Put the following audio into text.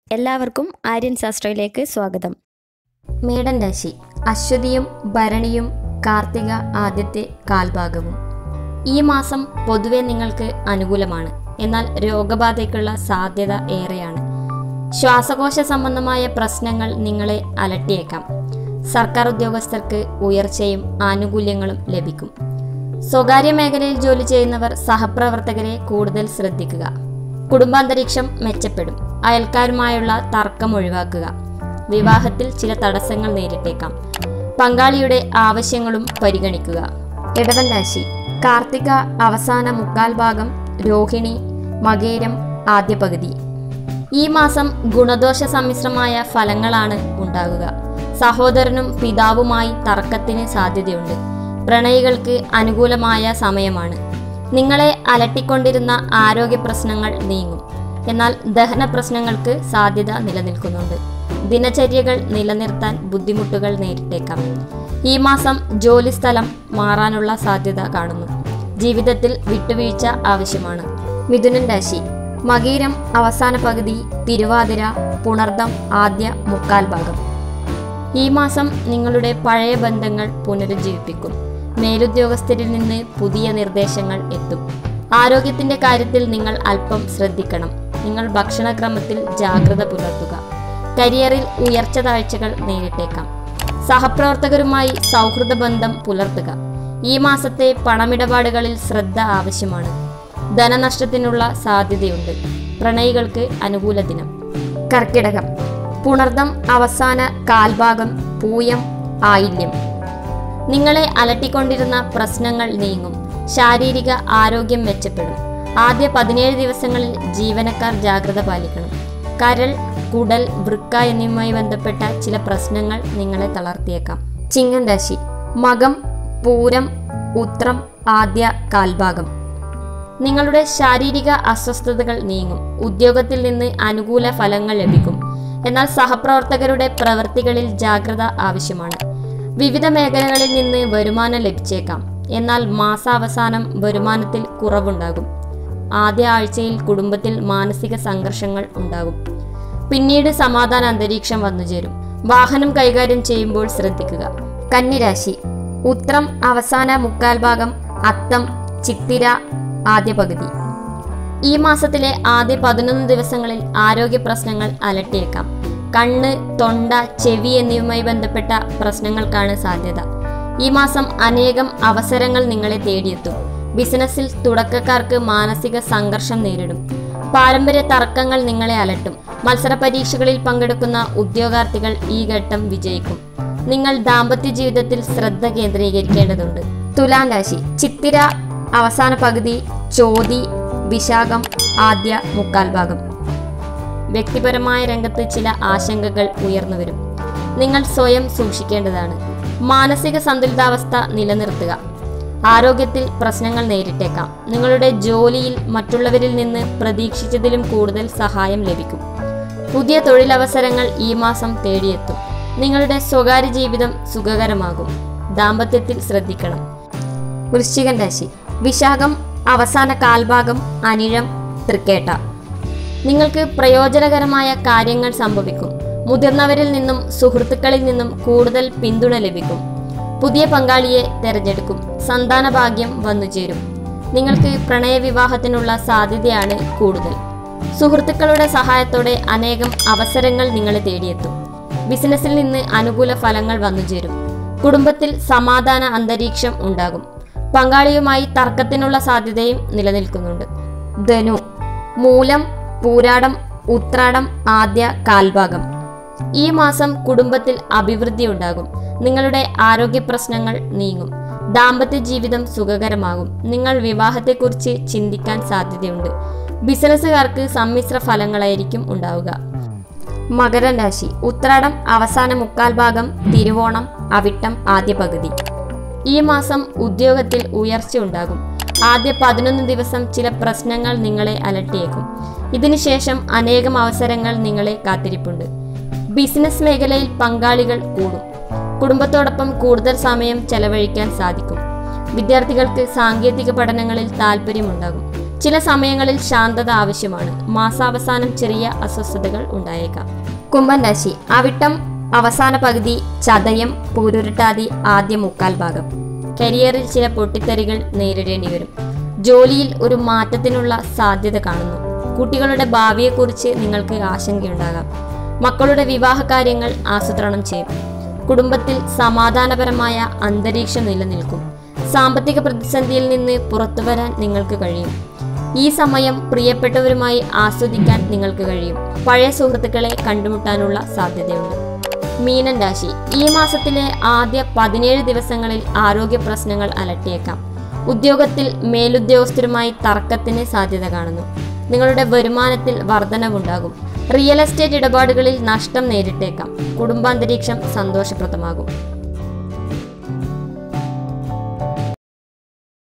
എല്ലാവർക്കും ആര്യൻ ശാസ്ത്രയിലേക്ക് സ്വാഗതം മേടൻ രാശി അശ്വതിയും ഭരണിയും കാർത്തിക ആദ്യത്തെ കാൽഭാഗവും ഈ മാസം പൊതുവെ നിങ്ങൾക്ക് അനുകൂലമാണ് എന്നാൽ രോഗബാധയ്ക്കുള്ള സാധ്യത ഏറെയാണ് ശ്വാസകോശ സംബന്ധമായ പ്രശ്നങ്ങൾ നിങ്ങളെ അലട്ടിയേക്കാം സർക്കാർ ഉദ്യോഗസ്ഥർക്ക് ഉയർച്ചയും ആനുകൂല്യങ്ങളും ലഭിക്കും സ്വകാര്യ മേഖലയിൽ ജോലി ചെയ്യുന്നവർ സഹപ്രവർത്തകരെ കൂടുതൽ ശ്രദ്ധിക്കുക കുടുംബാന്തരീക്ഷം മെച്ചപ്പെടും അയൽക്കാരുമായുള്ള തർക്കം ഒഴിവാക്കുക വിവാഹത്തിൽ ചില തടസ്സങ്ങൾ നേരിട്ടേക്കാം പങ്കാളിയുടെ ആവശ്യങ്ങളും പരിഗണിക്കുക ഇടവൻ രാശി കാർത്തിക അവസാന മുക്കാൽ ഭാഗം രോഹിണി മകേരം ആദ്യ പകുതി ഈ മാസം ഗുണദോഷ സമ്മിശ്രമായ ഫലങ്ങളാണ് ഉണ്ടാകുക സഹോദരനും പിതാവുമായി തർക്കത്തിന് സാധ്യതയുണ്ട് പ്രണയികൾക്ക് അനുകൂലമായ സമയമാണ് നിങ്ങളെ അലട്ടിക്കൊണ്ടിരുന്ന ആരോഗ്യ പ്രശ്നങ്ങൾ നീങ്ങും എന്നാൽ ദഹന പ്രശ്നങ്ങൾക്ക് സാധ്യത നിലനിൽക്കുന്നുണ്ട് ദിനചര്യകൾ നിലനിർത്താൻ ബുദ്ധിമുട്ടുകൾ നേരിട്ടേക്കാം ഈ മാസം ജോലിസ്ഥലം മാറാനുള്ള സാധ്യത കാണുന്നു ജീവിതത്തിൽ വിട്ടുവീഴ്ച ആവശ്യമാണ് മിഥുനൻ രാശി മകീരം അവസാന പകുതി തിരുവാതിര പുണർദം ആദ്യ മുക്കാൽ ഭാഗം ഈ മാസം നിങ്ങളുടെ പഴയ ബന്ധങ്ങൾ പുനരുജ്ജീവിപ്പിക്കും മേലുദ്യോഗസ്ഥരിൽ നിന്ന് പുതിയ നിർദ്ദേശങ്ങൾ എത്തും ആരോഗ്യത്തിന്റെ കാര്യത്തിൽ നിങ്ങൾ അല്പം ശ്രദ്ധിക്കണം നിങ്ങൾ ഭക്ഷണക്രമത്തിൽ ജാഗ്രത പുലർത്തുക കരിയറിൽ ഉയർച്ച താഴ്ചകൾ നേരിട്ടേക്കാം സഹപ്രവർത്തകരുമായി സൗഹൃദ ബന്ധം പുലർത്തുക ഈ മാസത്തെ പണമിടപാടുകളിൽ ശ്രദ്ധ ആവശ്യമാണ് ധനനഷ്ടത്തിനുള്ള സാധ്യതയുണ്ട് പ്രണയികൾക്ക് അനുകൂല ദിനം കർക്കിടകം പുണർദം അവസാന കാൽഭാഗം പൂയം ആയില്യം നിങ്ങളെ അലട്ടിക്കൊണ്ടിരുന്ന പ്രശ്നങ്ങൾ നീങ്ങും ശാരീരിക ആരോഗ്യം മെച്ചപ്പെടും ആദ്യ പതിനേഴ് ദിവസങ്ങളിൽ ജീവനക്കാർ ജാഗ്രത പാലിക്കണം കരൾ കുടൽ വൃക്ക എന്നിവയുമായി ബന്ധപ്പെട്ട ചില പ്രശ്നങ്ങൾ നിങ്ങളെ തളർത്തിയേക്കാം ചിങ്ങൻ രാശി മകം പൂരം ഉത്രം ആദ്യ കാൽഭാഗം നിങ്ങളുടെ ശാരീരിക അസ്വസ്ഥതകൾ നീങ്ങും ഉദ്യോഗത്തിൽ നിന്ന് അനുകൂല ഫലങ്ങൾ ലഭിക്കും എന്നാൽ സഹപ്രവർത്തകരുടെ പ്രവൃത്തികളിൽ ജാഗ്രത ആവശ്യമാണ് വിവിധ മേഖലകളിൽ നിന്ന് വരുമാനം ലഭിച്ചേക്കാം എന്നാൽ മാസാവസാനം വരുമാനത്തിൽ കുറവുണ്ടാകും ആദ്യ ആഴ്ചയിൽ കുടുംബത്തിൽ മാനസിക സംഘർഷങ്ങൾ ഉണ്ടാകും പിന്നീട് സമാധാന അന്തരീക്ഷം വന്നുചേരും വാഹനം കൈകാര്യം ചെയ്യുമ്പോൾ ശ്രദ്ധിക്കുക കന്നിരാശി ഉത്രം അവസാന മുക്കാൽ ഭാഗം അത്തം ചിത്തിര ആദ്യ പകുതി ഈ മാസത്തിലെ ആദ്യ പതിനൊന്ന് ദിവസങ്ങളിൽ ആരോഗ്യ പ്രശ്നങ്ങൾ അലട്ടിയേക്കാം കണ്ണ് തൊണ്ട ചെവി എന്നിവയുമായി ബന്ധപ്പെട്ട പ്രശ്നങ്ങൾക്കാണ് സാധ്യത ഈ മാസം അനേകം അവസരങ്ങൾ നിങ്ങളെ തേടിയെത്തും ബിസിനസ്സിൽ തുടക്കക്കാർക്ക് മാനസിക സംഘർഷം നേരിടും പാരമ്പര്യ തർക്കങ്ങൾ നിങ്ങളെ അലട്ടും മത്സര പരീക്ഷകളിൽ പങ്കെടുക്കുന്ന ഉദ്യോഗാർത്ഥികൾ ഈ ഘട്ടം വിജയിക്കും നിങ്ങൾ ദാമ്പത്യ ജീവിതത്തിൽ ശ്രദ്ധ കേന്ദ്രീകരിക്കേണ്ടതുണ്ട് തുലാം രാശി ചിത്തിര അവസാന പകുതി ചോതി വിശാഖം ആദ്യ മുക്കാൽ ഭാഗം വ്യക്തിപരമായ രംഗത്ത് ചില ആശങ്കകൾ ഉയർന്നുവരും നിങ്ങൾ സ്വയം സൂക്ഷിക്കേണ്ടതാണ് മാനസിക സന്തുലിതാവസ്ഥ നിലനിർത്തുക ആരോഗ്യത്തിൽ പ്രശ്നങ്ങൾ നേരിട്ടേക്കാം നിങ്ങളുടെ ജോലിയിൽ മറ്റുള്ളവരിൽ നിന്ന് പ്രതീക്ഷിച്ചതിലും കൂടുതൽ സഹായം ലഭിക്കും പുതിയ തൊഴിലവസരങ്ങൾ ഈ മാസം തേടിയെത്തും നിങ്ങളുടെ സ്വകാര്യ ജീവിതം സുഖകരമാകും ദാമ്പത്യത്തിൽ ശ്രദ്ധിക്കണം വൃശ്ചികൻ രാശി വിശാഖം അവസാന കാൽഭാഗം അനിഴം തൃക്കേട്ട നിങ്ങൾക്ക് പ്രയോജനകരമായ കാര്യങ്ങൾ സംഭവിക്കും മുതിർന്നവരിൽ നിന്നും സുഹൃത്തുക്കളിൽ നിന്നും കൂടുതൽ പിന്തുണ ലഭിക്കും പുതിയ പങ്കാളിയെ തിരഞ്ഞെടുക്കും സന്താന ഭാഗ്യം വന്നുചേരും നിങ്ങൾക്ക് പ്രണയവിവാഹത്തിനുള്ള സാധ്യതയാണ് കൂടുതൽ സുഹൃത്തുക്കളുടെ സഹായത്തോടെ അനേകം അവസരങ്ങൾ നിങ്ങളെ തേടിയെത്തും ബിസിനസ്സിൽ നിന്ന് അനുകൂല ഫലങ്ങൾ വന്നുചേരും കുടുംബത്തിൽ സമാധാന അന്തരീക്ഷം ഉണ്ടാകും പങ്കാളിയുമായി തർക്കത്തിനുള്ള സാധ്യതയും നിലനിൽക്കുന്നുണ്ട് ധനു മൂലം പൂരാടം ഉത്രാടം ആദ്യ കാൽഭാഗം ഈ മാസം കുടുംബത്തിൽ അഭിവൃദ്ധി ഉണ്ടാകും നിങ്ങളുടെ ആരോഗ്യ പ്രശ്നങ്ങൾ നീങ്ങും ദാമ്പത്യ ജീവിതം സുഖകരമാകും നിങ്ങൾ വിവാഹത്തെക്കുറിച്ച് ചിന്തിക്കാൻ സാധ്യതയുണ്ട് ബിസിനസ്സുകാർക്ക് സമ്മിശ്ര ഫലങ്ങളായിരിക്കും ഉണ്ടാവുക മകരൻ രാശി ഉത്രാടം അവസാന മുക്കാൽ ഭാഗം തിരുവോണം അവിട്ടം ആദ്യ പകുതി ഈ മാസം ഉദ്യോഗത്തിൽ ഉയർച്ച ഉണ്ടാകും ആദ്യ പതിനൊന്ന് ദിവസം ചില പ്രശ്നങ്ങൾ നിങ്ങളെ അലട്ടിയേക്കും ഇതിനുശേഷം അനേകം അവസരങ്ങൾ നിങ്ങളെ കാത്തിരിപ്പുണ്ട് ബിസിനസ് മേഖലയിൽ പങ്കാളികൾ കൂടും കുടുംബത്തോടൊപ്പം കൂടുതൽ സമയം ചെലവഴിക്കാൻ സാധിക്കും വിദ്യാർത്ഥികൾക്ക് സാങ്കേതിക പഠനങ്ങളിൽ താല്പര്യമുണ്ടാകും ചില സമയങ്ങളിൽ ശാന്തത ആവശ്യമാണ് മാസാവസാനം ചെറിയ അസ്വസ്ഥതകൾ ഉണ്ടായേക്കാം കുംഭൻ രാശി അവിട്ടം അവസാന പകുതി ചതയം പൂരുരുട്ടാതി ആദ്യ മുക്കാൽ ഭാഗം കരിയറിൽ ചില പൊട്ടിത്തെറികൾ നേരിടേണ്ടി വരും ജോലിയിൽ ഒരു മാറ്റത്തിനുള്ള സാധ്യത കാണുന്നു കുട്ടികളുടെ ഭാവിയെക്കുറിച്ച് നിങ്ങൾക്ക് ആശങ്കയുണ്ടാകാം മക്കളുടെ വിവാഹ കാര്യങ്ങൾ ആസൂത്രണം ചെയ്യും കുടുംബത്തിൽ സമാധാനപരമായ അന്തരീക്ഷം നിലനിൽക്കും സാമ്പത്തിക പ്രതിസന്ധിയിൽ നിന്ന് പുറത്തു വരാൻ നിങ്ങൾക്ക് കഴിയും ഈ സമയം പ്രിയപ്പെട്ടവരുമായി ആസ്വദിക്കാൻ നിങ്ങൾക്ക് കഴിയും പഴയ സുഹൃത്തുക്കളെ കണ്ടുമുട്ടാനുള്ള സാധ്യതയുണ്ട് മീനൻ രാശി ഈ മാസത്തിലെ ആദ്യ പതിനേഴ് ദിവസങ്ങളിൽ ആരോഗ്യ പ്രശ്നങ്ങൾ അലട്ടിയേക്കാം ഉദ്യോഗത്തിൽ മേലുദ്യോഗസ്ഥരുമായി തർക്കത്തിന് സാധ്യത കാണുന്നു നിങ്ങളുടെ വരുമാനത്തിൽ വർധനവുണ്ടാകും റിയൽ എസ്റ്റേറ്റ് ഇടപാടുകളിൽ നഷ്ടം നേരിട്ടേക്കാം കുടുംബാന്തരീക്ഷം സന്തോഷപ്രദമാകും